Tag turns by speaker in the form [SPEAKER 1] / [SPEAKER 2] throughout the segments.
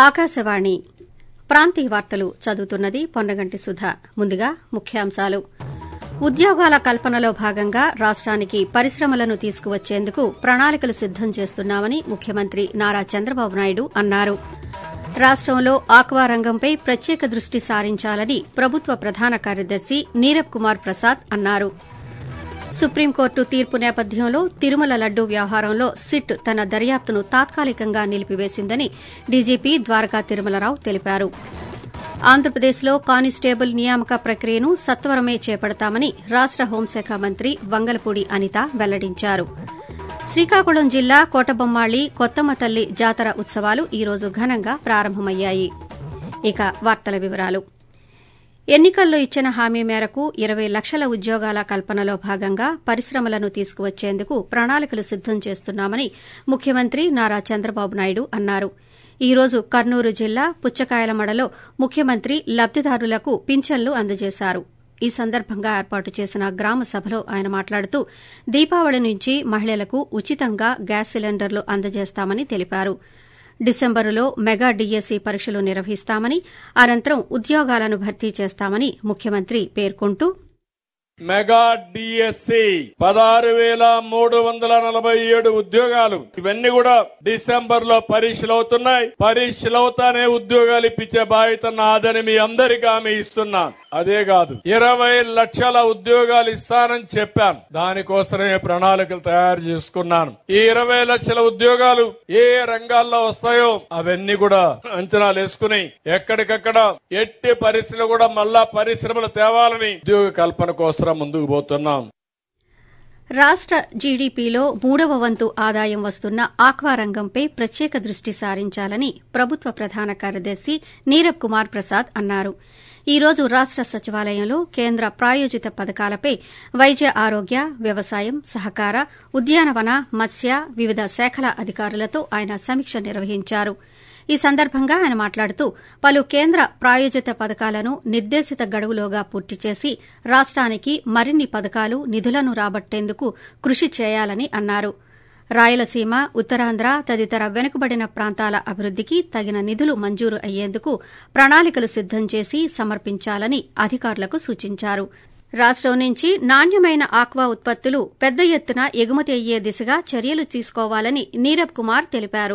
[SPEAKER 1] ఆకాశవాణి ప్రాంతీయ వార్తలు చదువుతున్నది పొన్నగంటి సుధ ముందుగా ముఖ్యాంశాలు ఉద్యోగాల కల్పనలో భాగంగా రాష్ట్రానికి పరిశ్రమలను తీసుకువచ్చేందుకు ప్రణాళికలు సిద్దం చేస్తున్నామని ముఖ్యమంత్రి నారా చంద్రబాబు నాయుడు అన్నారు రాష్టంలో ఆక్వా రంగంపై ప్రత్యేక దృష్టి సారించాలని ప్రభుత్వ ప్రధాన కార్యదర్శి నీరబ్ కుమార్ ప్రసాద్ అన్నారు సుప్రీంకోర్టు తీర్పు నేపథ్యంలో తిరుమల లడ్డూ వ్యవహారంలో సిట్ తన దర్యాప్తును తాత్కాలికంగా నిలిపివేసిందని డీజీపీ ద్వారకా తిరుమలరావు తెలిపారు ఆంధ్రప్రదేశ్లో కానిస్టేబుల్ నియామక ప్రక్రియను సత్వరమే చేపడతామని రాష్ట హోంశాఖ మంత్రి వంగలపూడి అనిత వెల్లడించారు శ్రీకాకుళం జిల్లా కోటబొమ్మాళి కొత్తమ్మ తల్లి జాతర ఉత్సవాలు ఈ రోజు ఘనంగా ప్రారంభమయ్యాయి ఇక వార్తల వివరాలు ఎన్నికల్లో ఇచ్చిన హామీ మేరకు ఇరవై లక్షల ఉద్యోగాల కల్పనలో భాగంగా పరిశ్రమలను తీసుకువచ్చేందుకు ప్రణాళికలు సిద్దం చేస్తున్నామని ముఖ్యమంత్రి నారా చంద్రబాబు నాయుడు అన్నారు ఈ రోజు కర్నూలు జిల్లా పుచ్చకాయలమడలో ముఖ్యమంత్రి లబ్దిదారులకు పింఛన్లు అందజేశారు ఈ సందర్భంగా ఏర్పాటు చేసిన గ్రామ సభలో ఆయన మాట్లాడుతూ దీపావళి నుంచి మహిళలకు ఉచితంగా గ్యాస్ సిలిండర్లు అందజేస్తామని తెలిపారు డిసెంబరులో మెగా డీఎస్సీ పరీక్షలు నిర్వహిస్తామని అనంతరం ఉద్యోగాలను భర్తీ చేస్తామని ముఖ్యమంత్రి పేర్కొంటూ
[SPEAKER 2] మెగా డిఎస్సి పదహారు వేల మూడు వందల నలభై ఏడు ఉద్యోగాలు ఇవన్నీ కూడా డిసెంబర్ లో పరీక్షలు అవుతున్నాయి పరీక్షలు అవుతానే ఉద్యోగాలు ఇప్పించే బాధ్యత నాదని మీ అందరికీ హామీ ఇస్తున్నా అదే కాదు ఇరవై లక్షల ఉద్యోగాలు ఇస్తానని చెప్పాను దానికోసమే ప్రణాళికలు తయారు చేసుకున్నాను ఈ ఇరవై లక్షల ఉద్యోగాలు ఏ రంగాల్లో వస్తాయో అవన్నీ కూడా అంచనాలు వేసుకుని ఎక్కడికక్కడ ఎట్టి పరిశ్రమలు కూడా మళ్ళా పరిశ్రమలు తేవాలని ఉద్యోగ కల్పన కోసం ముందుకు పోతున్నాం
[SPEAKER 1] రాష్ట జీడీపీలో మూడవ వంతు ఆదాయం వస్తున్న ఆక్వా రంగంపై ప్రత్యేక దృష్టి సారించాలని ప్రభుత్వ ప్రధాన కార్యదర్శి నీరబ్ కుమార్ ప్రసాద్ అన్నారు ఈ రోజు రాష్ట సచివాలయంలో కేంద్ర ప్రాయోజిత పథకాలపై వైద్య ఆరోగ్య వ్యవసాయం సహకార ఉద్యానవన మత్స్య వివిధ శాఖల అధికారులతో ఆయన సమీక్ష నిర్వహించారు ఈ సందర్భంగా ఆయన మాట్లాడుతూ పలు కేంద్ర ప్రాయోజిత పథకాలను నిర్దేశిత గడువులోగా పూర్తి చేసి రాష్ట్రానికి మరిన్ని పథకాలు నిధులను రాబట్టేందుకు కృషి చేయాలని అన్నారు రాయలసీమ ఉత్తరాంధ్ర తదితర వెనుకబడిన ప్రాంతాల అభివృద్దికి తగిన నిధులు మంజూరు అయ్యేందుకు ప్రణాళికలు సిద్దం చేసి సమర్పించాలని అధికారులకు సూచించారు రాష్టం నుంచి నాణ్యమైన ఆక్వా ఉత్పత్తులు పెద్ద ఎత్తున ఎగుమతి అయ్యే దిశగా చర్యలు తీసుకోవాలని నీరబ్ కుమార్ తెలిపారు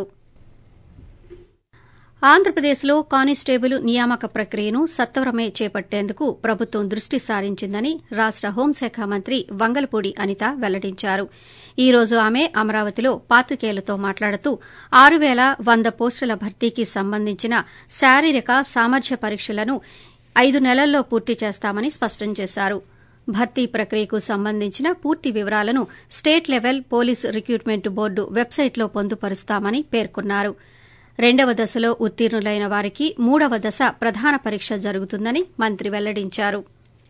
[SPEAKER 1] ఆంధ్రప్రదేశ్లో కానిస్టేబుల్ నియామక ప్రక్రియను సత్వరమే చేపట్టేందుకు ప్రభుత్వం దృష్టి సారించిందని రాష్ట హోంశాఖ మంత్రి వంగలపూడి అనిత వెల్లడించారు ఈ రోజు ఆమె అమరావతిలో పాతికేయులతో మాట్లాడుతూ ఆరు పేల వంద పోస్టుల భర్తీకి సంబంధించిన శారీరక సామర్థ్య పరీక్షలను ఐదు నెలల్లో పూర్తి చేస్తామని స్పష్టం చేశారు భర్తీ ప్రక్రియకు సంబంధించిన పూర్తి వివరాలను state level police recruitment board వెబ్సైట్లో పొందుపరుస్తామని పేర్కొన్నారు రెండవ దశలో ఉత్తీర్ణులైన వారికి మూడవ దశ ప్రధాన పరీక్ష జరుగుతుందని మంత్రి వెల్లడించారు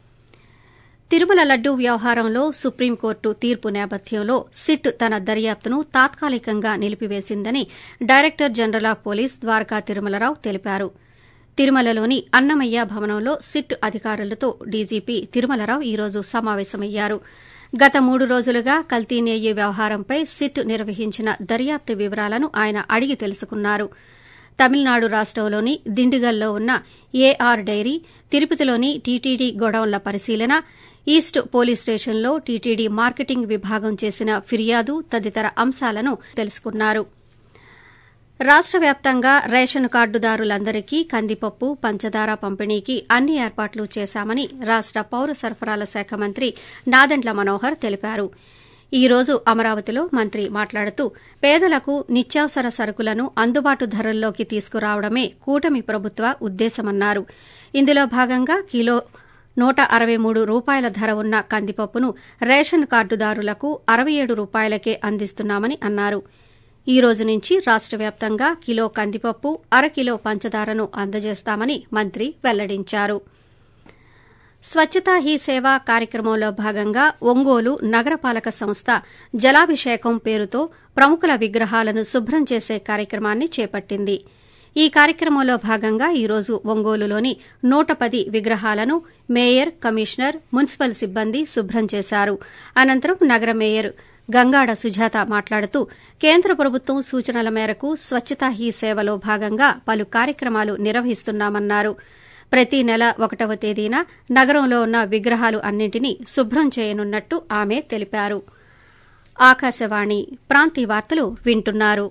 [SPEAKER 1] తిరుమల లడ్డూ వ్యవహారంలో సుప్రీంకోర్టు తీర్పు నేపథ్యంలో సిట్ తన దర్యాప్తును తాత్కాలికంగా నిలిపివేసిందని director general of police Dwaraka Tirumala Rao తెలిపారు తిరుమలలోని అన్నమయ్య భవనంలో సిట్ అధికారులతో డీజీపీ తిరుమలరావు ఈ రోజు సమావేశమయ్యారు గత మూడు రోజులుగా కల్తీ నెయ్యి వ్యవహారంపై సిట్ నిర్వహించిన దర్యాప్తు వివరాలను ఆయన అడిగి తెలుసుకున్నారు తమిళనాడు రాష్టంలోని దిండిగల్లో ఉన్న ఏఆర్ డైరీ తిరుపతిలోని టీటీడీ గొడౌన్ల పరిశీలన ఈస్ట్ పోలీస్ స్టేషన్లో టీటీడీ మార్కెటింగ్ విభాగం చేసిన ఫిర్యాదు తదితర అంశాలను తెలుసుకున్నారు రాష్ట వ్యాప్తంగా రేషన్ కార్డుదారులందరికీ కందిపప్పు పంచదార పంపిణీకి అన్ని ఏర్పాట్లు చేశామని రాష్ట పౌర సరఫరాల శాఖ మంత్రి నాదెండ్ల మనోహర్ తెలిపారు ఈ రోజు అమరావతిలో మంత్రి మాట్లాడుతూ పేదలకు నిత్యావసర సరుకులను అందుబాటు ధరల్లోకి తీసుకురావడమే కూటమి ప్రభుత్వ ఉద్దేశమన్నారు ఇందులో భాగంగా కిలో నూట అరవై మూడు రూపాయల ధర ఉన్న కందిపప్పును రేషన్ కార్డుదారులకు అరవై ఏడు రూపాయలకే అందిస్తున్నామని అన్నారు ఈ రోజు నుంచి రాష్ట వ్యాప్తంగా కిలో కందిపప్పు అరకిలో పంచదారను అందజేస్తామని మంత్రి వెల్లడించారు స్వచ్ఛతా హీ సేవ కార్యక్రమంలో భాగంగా ఒంగోలు నగరపాలక సంస్థ జలాభిషేకం పేరుతో ప్రముఖుల విగ్రహాలను శుభ్రం చేసే కార్యక్రమాన్ని చేపట్టింది ఈ కార్యక్రమంలో భాగంగా ఈ రోజు ఒంగోలులోని నూట పది విగ్రహాలను మేయర్ కమిషనర్ మున్సిపల్ సిబ్బంది శుభ్రం చేశారు అనంతరం నగర మేయర్ గంగాడ సుజాత మాట్లాడుతూ కేంద్ర ప్రభుత్వం సూచనల మేరకు స్వచ్ఛతా హీ సేవలో భాగంగా పలు కార్యక్రమాలు నిర్వహిస్తున్నామన్నారు ప్రతి నెల ఒకటవ తేదీన నగరంలో ఉన్న విగ్రహాలు అన్నింటినీ శుభ్రం చేయనున్నట్టు ఆమె తెలిపారు ఆకాశవాణి ప్రాంతీయ వార్తలు వింటున్నారు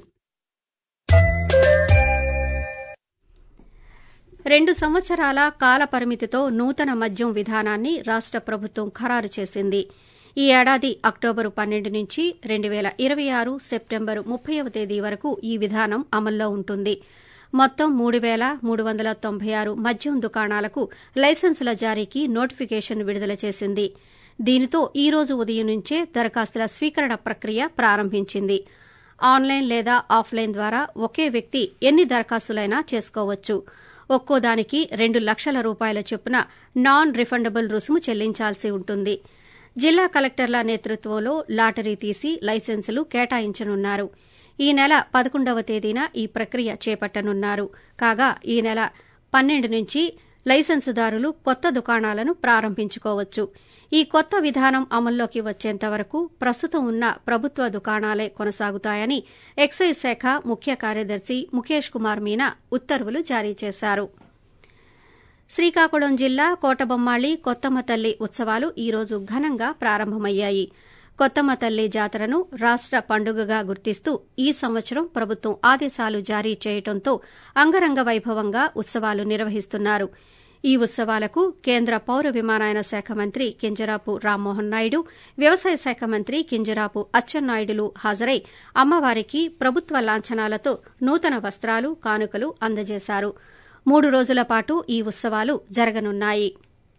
[SPEAKER 1] రెండు సంవత్సరాల కాల పరిమితితో నూతన మద్యం విధానాన్ని రాష్ట ప్రభుత్వం ఖరారు చేసింది ఈ ఏడాది అక్టోబరు పన్నెండు నుంచి రెండు పేల ఇరవై ఆరు సెప్టెంబరు ముప్పైవ తేదీ వరకు ఈ విధానం అమల్లో ఉంటుంది మొత్తం మూడు పేల మూడు వందల తొంభై ఆరు మద్యం దుకాణాలకు లైసెన్సుల జారీకి నోటిఫికేషన్ విడుదల చేసింది దీనితో ఈ రోజు ఉదయం నుంచే దరఖాస్తుల స్వీకరణ ప్రక్రియ ప్రారంభించింది ఆన్లైన్ లేదా ఆఫ్లైన్ ద్వారా ఒకే వ్యక్తి ఎన్ని దరఖాస్తులైనా చేసుకోవచ్చు ఒక్కోదానికి రెండు లక్షల రూపాయల చొప్పున నాన్ రిఫండబుల్ రుసుము చెల్లించాల్సి ఉంటుంది జిల్లా కలెక్టర్ల నేతృత్వంలో లాటరీ తీసి లైసెన్సులు కేటాయించనున్నారు ఈ నెల పదకొండవ తేదీన ఈ ప్రక్రియ చేపట్టనున్నారు కాగా ఈ నెల పన్నెండు నుంచి లైసెన్సుదారులు కొత్త దుకాణాలను ప్రారంభించుకోవచ్చు ఈ కొత్త విధానం అమల్లోకి వచ్చేంత వరకు ప్రస్తుతం ఉన్న ప్రభుత్వ దుకాణాలే కొనసాగుతాయని ఎక్సైజ్ శాఖ ముఖ్య కార్యదర్శి ముఖేష్ కుమార్ మీనా ఉత్తర్వులు జారీ చేశారు శ్రీకాకుళం జిల్లా కోటబొమ్మాళి కొత్తమ్మ తల్లి ఉత్సవాలు ఈ రోజు ఘనంగా ప్రారంభమయ్యాయి కొత్తమ్మ తల్లి జాతరను రాష్ట పండుగగా గుర్తిస్తూ ఈ సంవత్సరం ప్రభుత్వం ఆదేశాలు జారీ చేయడంతో అంగరంగ వైభవంగా ఉత్సవాలు నిర్వహిస్తున్నారు ఈ ఉత్సవాలకు కేంద్ర పౌర విమానయాన శాఖ మంత్రి కింజరాపు రామ్మోహన్ నాయుడు వ్యవసాయ శాఖ మంత్రి కింజరాపు అచ్చెన్నాయుడులు హాజరై అమ్మవారికి ప్రభుత్వ లాంఛనాలతో నూతన వస్త్రాలు కానుకలు అందజేశారు మూడు రోజుల పాటు ఈ ఉత్సవాలు జరగనున్నాయి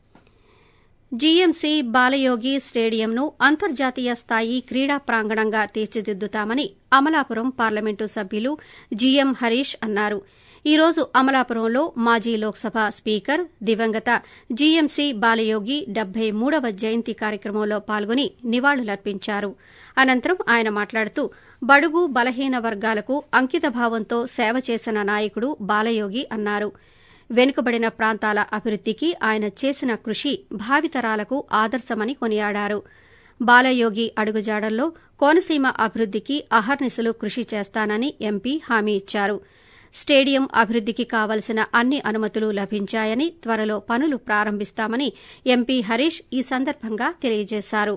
[SPEAKER 1] జీఎంసీ బాలయోగి స్టేడియంను అంతర్జాతీయ స్థాయి క్రీడా ప్రాంగణంగా తీర్చిదిద్దుతామని అమలాపురం పార్లమెంటు సభ్యులు జీఎం హరీష్ అన్నారు ఈ రోజు అమలాపురంలో మాజీ లోక్సభ స్పీకర్ దివంగత జీఎంసీ బాలయోగి డెబ్బై మూడవ జయంతి కార్యక్రమంలో పాల్గొని నివాళులర్పించారు అనంతరం ఆయన మాట్లాడుతూ బడుగు బలహీన వర్గాలకు అంకితభావంతో సేవ చేసిన నాయకుడు బాలయోగి అన్నారు వెనుకబడిన ప్రాంతాల అభివృద్దికి ఆయన చేసిన కృషి భావితరాలకు ఆదర్శమని కొనియాడారు బాలయోగి అడుగుజాడల్లో కోనసీమ అభివృద్దికి అహర్నిశలు కృషి చేస్తానని ఎంపీ హామీ ఇచ్చారు స్టేడియం అభివృద్దికి కావలసిన అన్ని అనుమతులు లభించాయని త్వరలో పనులు ప్రారంభిస్తామని ఎంపీ హరీష్ ఈ సందర్భంగా తెలియజేశారు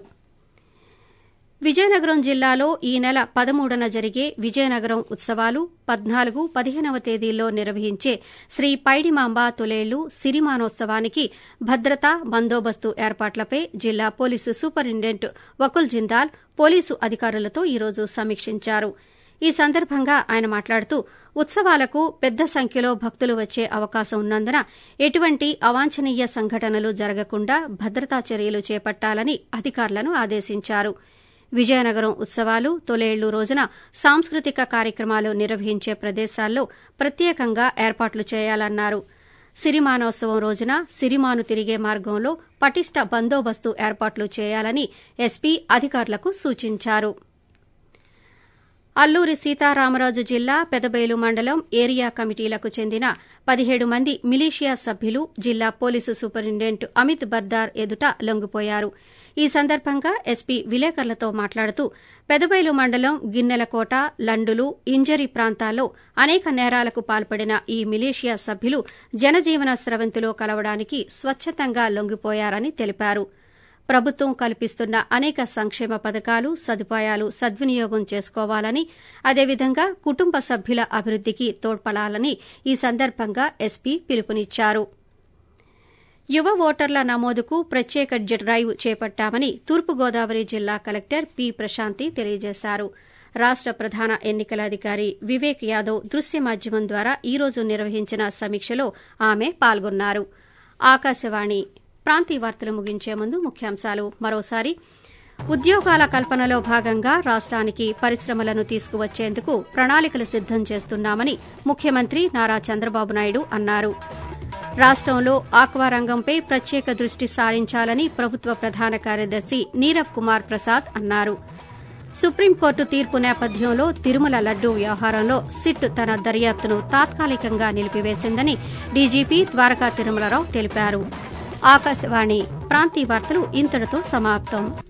[SPEAKER 1] విజయనగరం జిల్లాలో ఈ నెల పదమూడున జరిగే విజయనగరం ఉత్సవాలు పద్నాలుగు పదిహేనవ తేదీల్లో నిర్వహించే శ్రీ పైడిమాంబ తొలేళ్లు సిరిమానోత్సవానికి భద్రత బందోబస్తు ఏర్పాట్లపై జిల్లా police superintendent Vakul Jindal police అధికారులతో ఈరోజు సమీక్షించారు ఈ సందర్భంగా ఆయన మాట్లాడుతూ ఉత్సవాలకు పెద్ద సంఖ్యలో భక్తులు వచ్చే అవకాశం ఉన్నందున ఎటువంటి అవాంఛనీయ సంఘటనలు జరగకుండా భద్రతా చర్యలు చేపట్టాలని అధికారులను ఆదేశించారు విజయనగరం ఉత్సవాలు తొలేళ్లు రోజున సాంస్కృతిక కార్యక్రమాలు నిర్వహించే ప్రదేశాల్లో ప్రత్యేకంగా ఏర్పాట్లు చేయాలన్నారు సిరిమానోత్సవం రోజున సిరిమాను తిరిగే మార్గంలో పటిష్ట బందోబస్తు ఏర్పాట్లు చేయాలని ఎస్పీ అధికారులకు సూచించారు అల్లూరి సీతారామరాజు జిల్లా పెదబైలు మండలం ఏరియా కమిటీలకు చెందిన పదిహేడు మంది మిలీషియా సభ్యులు జిల్లా పోలీసు సూపరింటెండెంట్ అమిత్ బర్దార్ ఎదుట లొంగిపోయారు ఈ సందర్భంగా ఎస్పీ విలేకరులతో మాట్లాడుతూ పెదబైలు మండలం గిన్నెలకోట లండులు ఇంజరి ప్రాంతాల్లో అనేక నేరాలకు పాల్పడిన ఈ మిలీషియా సభ్యులు జనజీవన స్రవంతిలో కలవడానికి స్వచ్చతంగా లొంగిపోయారని తెలిపారు ప్రభుత్వం కల్పిస్తున్న అనేక సంక్షేమ పథకాలు సదుపాయాలు సద్వినియోగం చేసుకోవాలని అదేవిధంగా కుటుంబ సభ్యుల అభివృద్దికి తోడ్పడాలని ఈ సందర్భంగా ఎస్పీ పిలుపునిచ్చారు యువ ఓటర్ల నమోదుకు ప్రత్యేక డ్రైవ్ చేపట్టామని తూర్పుగోదావరి జిల్లా కలెక్టర్ పి ప్రశాంతి తెలియజేశారు రాష్ట ప్రధాన ఎన్నికల అధికారి వివేక్ యాదవ్ దృశ్య మాధ్యమం ద్వారా ఈ రోజు నిర్వహించిన సమీక్షలో ఆమె పాల్గొన్నారు ఆకాశవాణి ప్రాంతీయ వార్తలు ముగించే ముందు ముఖ్యాంశాలు మరోసారి ఉద్యోగాల కల్పనలో భాగంగా రాష్ట్రానికి పరిశ్రమలను తీసుకువచ్చేందుకు ప్రణాళికలు సిద్దం చేస్తున్నామని ముఖ్యమంత్రి నారా చంద్రబాబు నాయుడు అన్నారు రాష్టంలో ఆక్వా రంగంపై ప్రత్యేక దృష్టి సారించాలని ప్రభుత్వ ప్రధాన కార్యదర్శి నీరబ్ కుమార్ ప్రసాద్ అన్నారు సుప్రీంకోర్టు తీర్పు నేపథ్యంలో తిరుమల లడ్డూ వ్యవహారంలో సిట్ తన దర్యాప్తును తాత్కాలికంగా నిలిపివేసిందని డీజీపీ ద్వారకా తిరుమలరావు తెలిపారు ఆకాశవాణి ప్రాంతీయ వార్తలు ఇంతటితో సమాప్తం